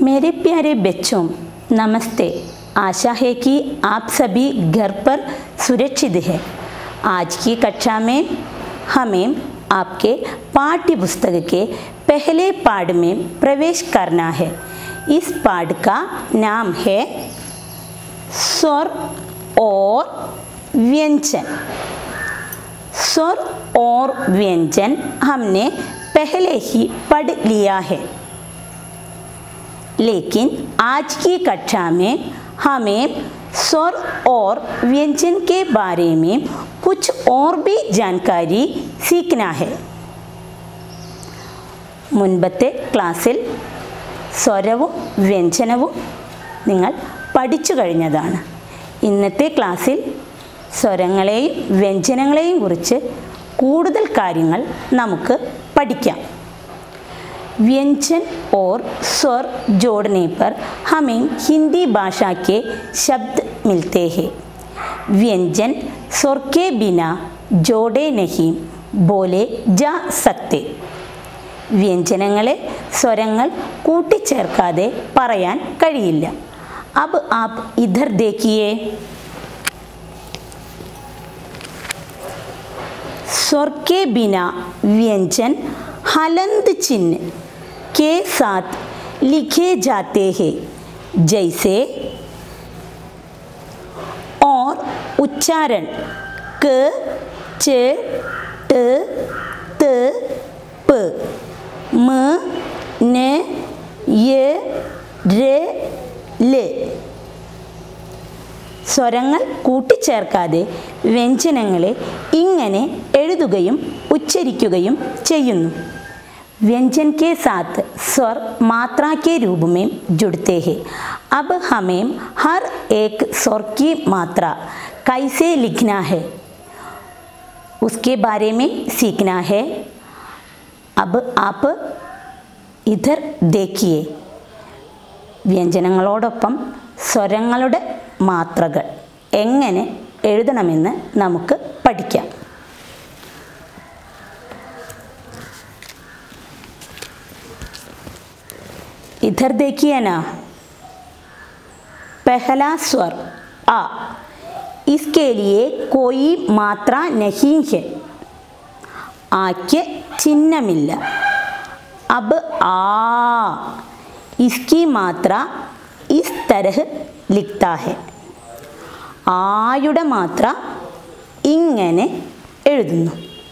मेरे प्यारे बच्चों नमस्ते आशा है कि आप सभी घर पर सुरक्षित हैं आज की कक्षा में हमें आपके पाठ्य पुस्तक के पहले पाठ में प्रवेश करना है इस पाठ का नाम है स्वर और व्यंजन स्वर और व्यंजन हमने पहले ही पढ़ लिया है लेकिन आज की कक्षा में हमें स्वर और व्यंजन के बारे में कुछ और भी जानकारी सीखना है മുൻപത്തെ ക്ലാസ്സിൽ സ്വരവും വ്യഞ്ജനവും നിങ്ങൾ പഠിച്ചു കഴിഞ്ഞതാണ് ഇന്നത്തെ ക്ലാസ്സിൽ സ്വരങ്ങളെയും വ്യഞ്ജനങ്ങളെയും കുറിച്ച് കൂടുതൽ കാര്യങ്ങൾ നമുക്ക് പഠിക്കാം व्यंजन और स्वर जोड़ने पर हमें हिंदी भाषा के शब्द मिलते हैं व्यंजन स्वर के बिना जोड़े नहीं बोले जा सकते വ്യഞ്ജനങ്ങളെ സ്വരങ്ങൾ കൂട്ടിച്ചേർക്കാതെ പറയാൻ കഴിയില്ല അബ് ആപ്പ് ഇധർ ദേക്കിയേ स्वर के बिना व्यंजन हलंत चिन्ह के साथ लिखे जाते हैं जैसे और उच्चारण क च ट त प म न य र ल സ്വരങ്ങൾ കൂട്ടിച്ചേർക്കാതെ വ്യഞ്ജനങ്ങളെ ഇങ്ങനെ എഴുതുകയും ഉച്ചരിക്കുകയും ചെയ്യുന്നു व्यंजन के साथ स्वर मात्रा के रूप में जुड़ते हैं अब हमें हर एक स्वर की मात्रा कैसे लिखना है उसके बारे में सीखना है अब आप इधर देखिए വ്യഞ്ജനങ്ങളോടൊപ്പം സ്വരങ്ങളുടെ മാത്രകൾ എങ്ങനെ എഴുതണമെന്ന് നമുക്ക് പഠിക്കാം इधर देखिए ना पहला स्वर आ इसके लिए कोई मात्रा नहीं है आके चिन्ह मिल अब आ इसकी मात्रा इस तरह लिखता है ആയുടെ മാത്ര ഇങ്ങനെ എഴുതുന്നു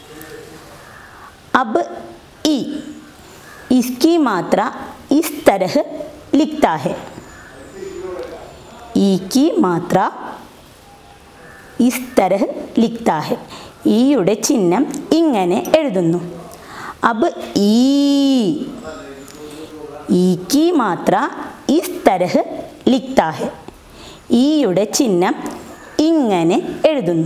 अब ई इसकी मात्रा इस तरह लिखता है ई की मात्रा इस तरह लिखता है ഈയുടെ ചിഹ്നം ഇങ്ങനെ എഴുതുന്നു अब ई ഈ की मात्रा इस तरह लिखता है ഈയുടെ ചിഹ്നം ഇങ്ങനെ എഴുതുന്നു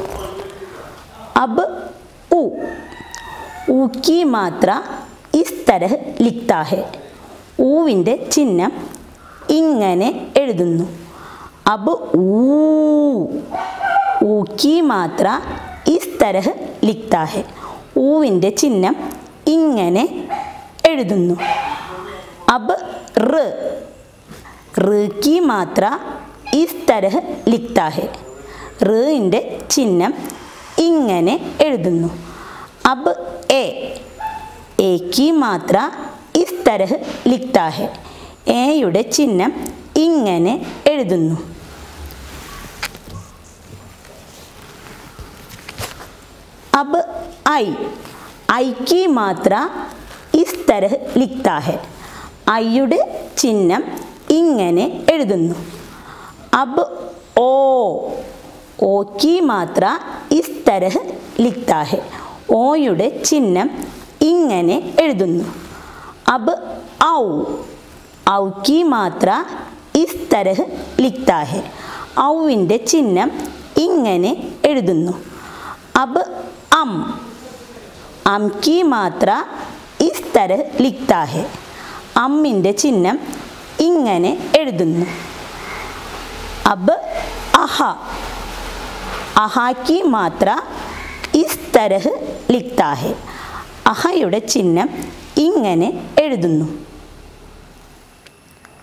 अब उ ഊ की മാത്ര ഇസ് തരഹ് ലിഖ്ത ഹെ ഊവിൻ്റെ ചിഹ്നം ഇങ്ങനെ എഴുതുന്നു അബ് ഊ ഊ की മാത്ര ഇസ് തരഹ് ലിഖ്ത ഹെ ഊവിൻ്റെ ചിഹ്നം ഇങ്ങനെ എഴുതുന്നു അബ് റ് റ് की മാത്ര ഇസ് തരഹ് ലിഖ്ത ഹെ റിൻ്റെ ചിഹ്നം ഇങ്ങനെ എഴുതുന്നു अब ए ए की മാത്ര ഇസ് തരഹ് ലിഖ്ത ഹെ എയുടെ ചിഹ്നം ഇങ്ങനെ എഴുതുന്നു अब ഐ ഐ की മാത്ര ഇസ് തരഹ് ലിഖ്ത ഹെ ഐയുടെ ചിഹ്നം ഇങ്ങനെ എഴുതുന്നു अब ओ ഓ की മാത്ര ഇസ് തരഹ് ലിഖ്ത ഹെ ഓയുടെ ചിഹ്നം ഇങ്ങനെ എഴുതുന്നു അബ് ഔ ഔ की മാത്ര ഇസ് തരഹ് ലിഖ്ത ഹെ ഔവിൻ്റെ ചിഹ്നം ഇങ്ങനെ എഴുതുന്നു അബ് അം അം की മാത്ര ഇസ് തരഹ് ലിഖ്ത ഹെ അമ്മിൻ്റെ ചിഹ്നം ഇങ്ങനെ എഴുതുന്നു അബ് അഹ അഹാക്കി മാത്ര ഇസ് തരഹ് ലിഖ്ത ഹെ അഹയുടെ ചിഹ്നം ഇങ്ങനെ എഴുതുന്നു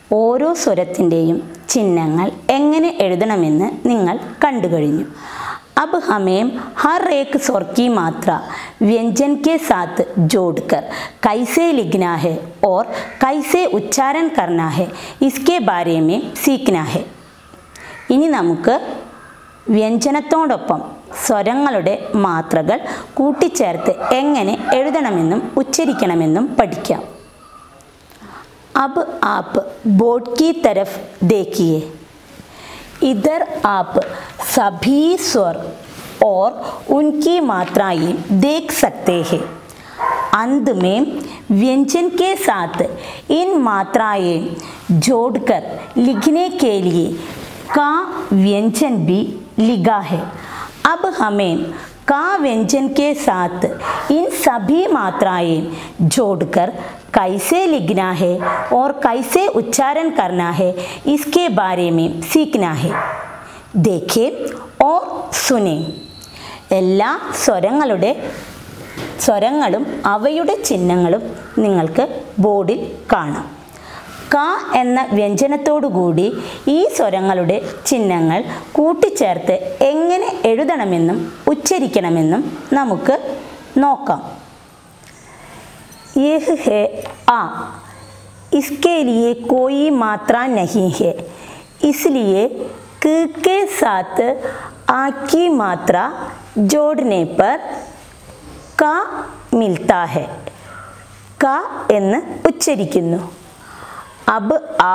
ഓരോ സ്വരത്തിൻ്റെയും ചിഹ്നങ്ങൾ എങ്ങനെ എഴുതണമെന്ന് നിങ്ങൾ കണ്ടു കഴിഞ്ഞു अब हमें हर एक स्वर की मात्रा व्यंजन के साथ जोड़कर कैसे लिखना है और कैसे उच्चारण करना है इसके बारे में सीखना है ഇനി നമുക്ക് വ്യഞ്ജനത്തോടൊപ്പം സ്വരങ്ങളുടെ മാത്രകൾ കൂട്ടിച്ചേർത്ത് എങ്ങനെ എഴുതണമെന്നും ഉച്ചരിക്കണമെന്നും പഠിക്കാം अब आप बोर्ड की तरफ देखिए इधर आप सभी स्वर और उनकी मात्राएं देख सकते हैं अंत में व्यंजन के साथ इन मात्राएं जोड़कर लिखने के लिए का व्यंजन भी लिखा है अब हमें का व्यंजन के साथ इन सभी मात्राएं जोड़कर कैसे लिखना है और कैसे उच्चारण करना है इसके बारे में सीखना है देखें और सुने എല്ലാ സ്വരങ്ങളുടെ സ്വരങ്ങളും അവയുടെ ചിഹ്നങ്ങളും നിങ്ങൾക്ക് ബോർഡിൽ കാണാം ക എന്ന വ്യഞ്ജനത്തോടുകൂടി ഈ സ്വരങ്ങളുടെ ചിഹ്നങ്ങൾ കൂട്ടിച്ചേർത്ത് എങ്ങനെ എഴുതണമെന്നും ഉച്ചരിക്കണമെന്നും നമുക്ക് നോക്കാം यह है आ इसके लिए कोई मात्रा नहीं है इसलिए क के साथ आ की मात्रा जोड़ने पर का मिलता है ക എന്ന് ഉച്ചരിക്കുന്നു അബ് ആ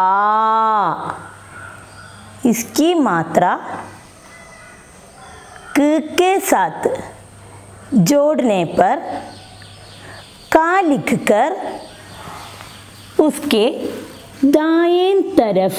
इसकी मात्रा क के साथ जोड़ने पर का लिखकर उसके दाएं तरफ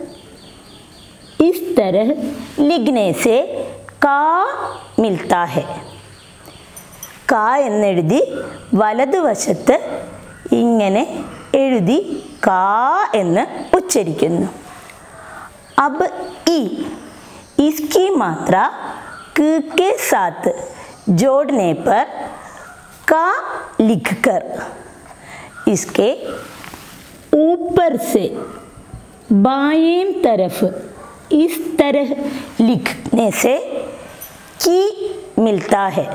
इस तरह लिखने से का मिलता है ക എന്നെഴുതി വലതുവശത്ത് ഇങ്ങനെ എഴുതി കാ എന്ന് ഉച്ചരിക്കുന്നു अब ई इसकी मात्रा क के साथ जोड़ने पर का लिखकर इसके ऊपर से बाएं तरफ इस तरह लिखने से की मिलता है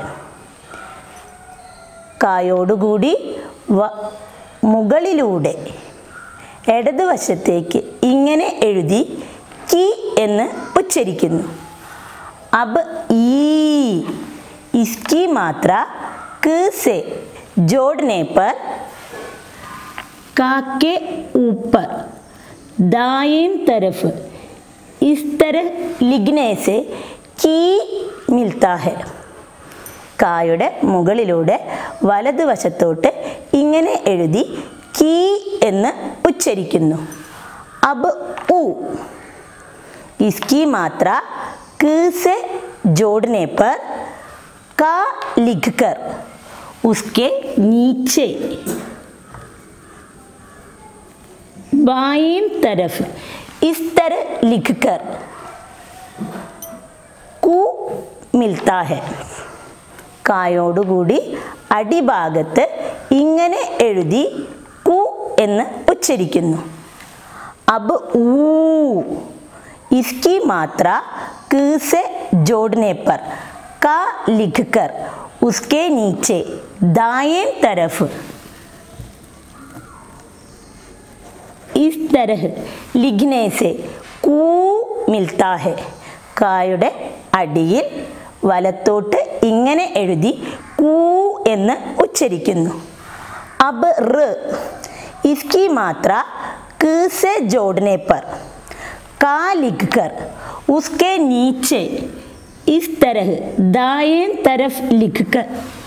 കായോടുകൂടി വ മുകളിലൂടെ ഇടതുവശത്തേക്ക് ഇങ്ങനെ എഴുതി കി എന്ന് ഉച്ചരിക്കുന്നു അബ് ഈ ഇസ്കി മാത്ര क से जोड़ने पर का के ऊपर दाएं तरफ इस तरह लिखने से की मिलता है കായുടെ മുകളിലൂടെ വലതുവശത്തോട്ട് ഇങ്ങനെ എഴുതി കീ എന്ന് ഉച്ചരിക്കുന്നു അബ് ഉ इसकी मात्रा क से जोड़ने पर का लिखकर उसके नीचे बाएं तरफ इस तरह लिखकर कु मिलता है കായോടുകൂടി അടിഭാഗത്ത് ഇങ്ങനെ എഴുതി കു എന്ന് ഉച്ചരിക്കുന്നു അബ് ഊ इसकी मात्रा क से जोड़ने पर का लिखकर उसके नीचे दाएं तरफ इस तरह लिखने से कू मिलता है കായുടെ അടിയിൽ വലത്തോട്ട് ഇങ്ങനെ എഴുതി കൂ എന്ന് ഉച്ചരിക്കുന്നു अब र इसकी मात्रा क से जोड़ने पर का लिखकर उसके नीचे इस तरह दाएं तरफ लिखकर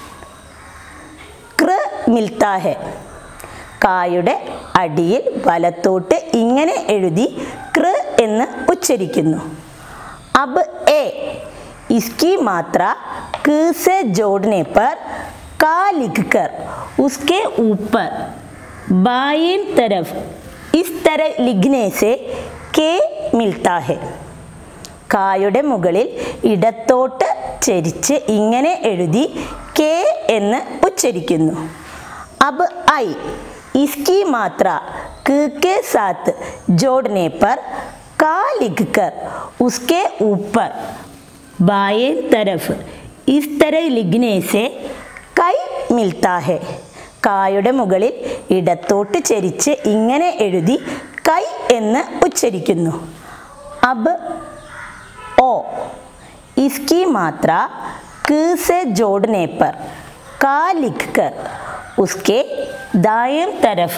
കൃ മിൽത്താ ഹെ കായുടെ അടിയിൽ വലത്തോട്ട് ഇങ്ങനെ എഴുതി കൃ എന്ന് ഉച്ചരിക്കുന്നു अब ए इसकी मात्रा क से जोड़ने पर का लिखकर उसके ऊपर बाएं तरफ इस तरह लिखने से के मिलता है കായുടെ മുകളിൽ ഇടത്തോട്ട് ചരിച്ച് ഇങ്ങനെ എഴുതി കെ എന്ന് ഉച്ചരിക്കുന്നു അബ് ഐ ഇസ്കി മാത്ര क के साथ जोड़ने पर का लिखकर उसके ऊपर बाएं तरफ इस तरह लिखने से കൈ മിൽത്താ ഹെ കായുടെ മുകളിൽ ഇടത്തോട്ട് ചരിച്ച് ഇങ്ങനെ എഴുതി കൈ എന്ന് ഉച്ചരിക്കുന്നു അബ് ഓ इसकी मात्रा क से जोड़ने पर का लिखकर उसके दाएं तरफ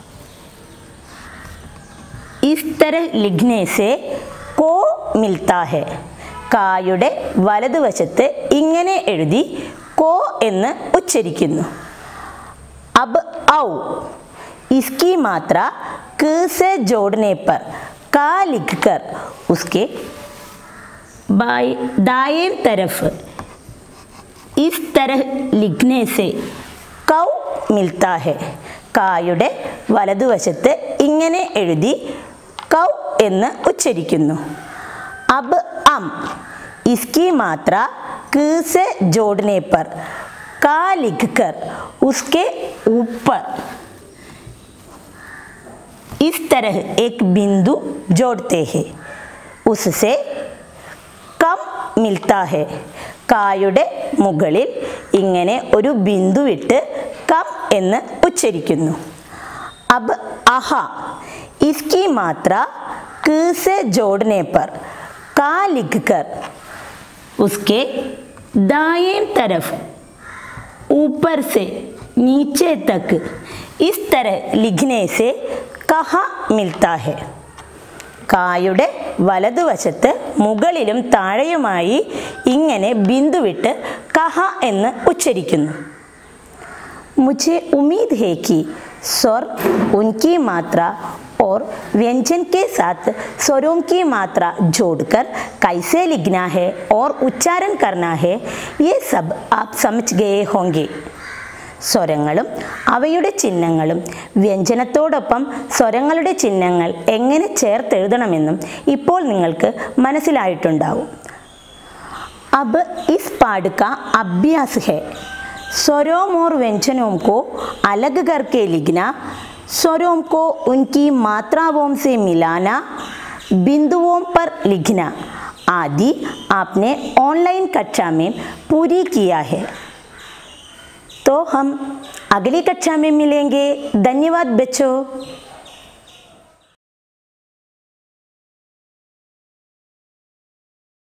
इस तरह लिखने से को मिलता है കായുടെ വലതുവശത്ത് ഇങ്ങനെ എഴുതി കോ എന്ന് ഉച്ചരിക്കുന്നു अब औ इसकी मात्रा क से जोड़ने पर का लिखकर उसके बाई दाएं तरफ इस तरह लिखने से കൗ മിൽത്താ ഹെ കായുടെ വലതുവശത്ത് ഇങ്ങനെ എഴുതി കൗ എന്ന് ഉച്ചരിക്കുന്നു അബ് അം इसकी मात्रा क से जोड़ने पर का लिखकर उसके ऊपर इस तरह एक बिंदु जोड़ते हैं उससे കം മിൽത്താ ഹെ കായുടെ മുകളിൽ ഇങ്ങനെ ഒരു ബിന്ദുവിട്ട് കം എന്ന് ഉച്ചരിക്കുന്നു അബ് അഹ इसकी मात्रा क से जोड़ने पर का लिखकर उसके दाएं तरफ ऊपर से नीचे तक इस तरह लिखने से कहा मिलता है കായുടെ വലതുവശത്ത് മുകളിലും താഴെയുമായി ഇങ്ങനെ ബിന്ദുവിട്ട് കഹ എന്ന് ഉച്ചരിക്കുന്നു मुझे उम्मीद है कि स्वर उनकी मात्रा और व्यंजन के साथ स्वरों की मात्रा जोड़कर कैसे लिखना है और उच्चारण करना है ये सब आप समझ गए होंगे സ്വരങ്ങളും അവയുടെ ചിഹ്നങ്ങളും വ്യഞ്ജനത്തോടൊപ്പം സ്വരങ്ങളുടെ ചിഹ്നങ്ങൾ എങ്ങനെ ചേർത്തെഴുതണമെന്നും ഇപ്പോൾ നിങ്ങൾക്ക് മനസ്സിലായിട്ടുണ്ടാവും अब इस पाठ का अभ्यास है स्वरों और व्यंजनों को अलग करके लिखना स्वरों को उनकी मात्राओं से मिलाना बिंदुओं पर लिखना आदि आपने ऑनलाइन कक्षा में पूरी किया है तो हम अगली कक्षा में मिलेंगे धन्यवाद बच्चों